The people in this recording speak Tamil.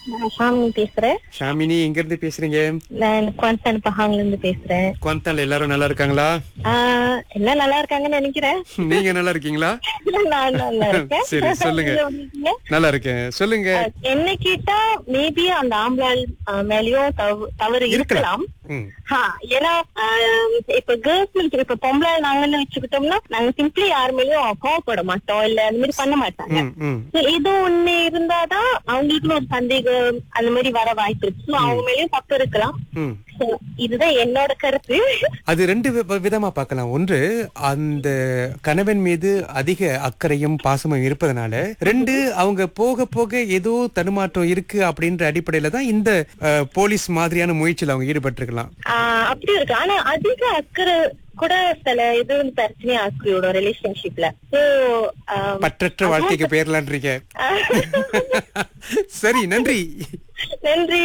நான் ஷாமினி பேசுறேன் ஷாமினி எங்க இருந்து பேசுறீங்க நான் குவான்சன் பஹாங்ல இருந்து பேசுறேன் குவந்தால எல்லாரும் நல்லா இருக்காங்களா ஆஹ் எல்லாம் நல்லா இருக்காங்கன்னு நினைக்கிறேன் நீங்க நல்லா இருக்கீங்களா நான் நல்லா இருக்கேன் சரி, சொல்லுங்க. நீங்க எப்படி இருக்கீங்க? நல்லா இருக்கேன் சொல்லுங்க அஹ், என்ன கேட்டா மேபி அந்த ஆம்பளால் அஹ், மேலயும் தவ- தவறு இருக்கலாம் ம், ஹா, ஏன்னா ஆஹ், இப்ப கேர்ள்ஸ் இப்ப பொம்பளை நாங்கன்னு வச்சுக்கிட்டோம்னா நாங்க சிம்பிளி யார் மேலயும் கோவப்பட மாட்டோம் இல்ல அந்த மாதிரி பண்ண மாட்டாங்க ம், ம். So, ஏதோ ஒண்ணு இருந்தாதான் அவங்களுக்குன்னு ஒரு சந்தேகம் அந்த மாதிரி வர வாய்ப்பு இருக்கு So, அவங்க மேலயும் தப்பு இருக்கலாம் ம். So, இதுதான் என்னோட கருத்து அது ரெண்டு வி- விதமா பார்க்கலாம் ஒன்று அந்த கணவன் மீது அதிக அக்கறையும் பாசமும் இருப்பதனால ரெண்டு அவங்க போக போக ஏதோ தடுமாற்றம் இருக்கு அப்படின்ற அடிப்படையில தான் இந்த அஹ், போலீஸ் மாதிரியான முயற்சியில் அவங்க ஈடுபட்டிருக்கலாம் ஆஹ் அப்படி இருக்கு ஆனா அதிக அக்கறை கூட சில இது வந்து பிரச்சனையா ஆக்கிவிடும் ரிலேஷன்ஷிப்ல சோ பற்றற்ற வாழ்க்கைக்கு பேரலான்றீங்க சரி நன்றி நன்றி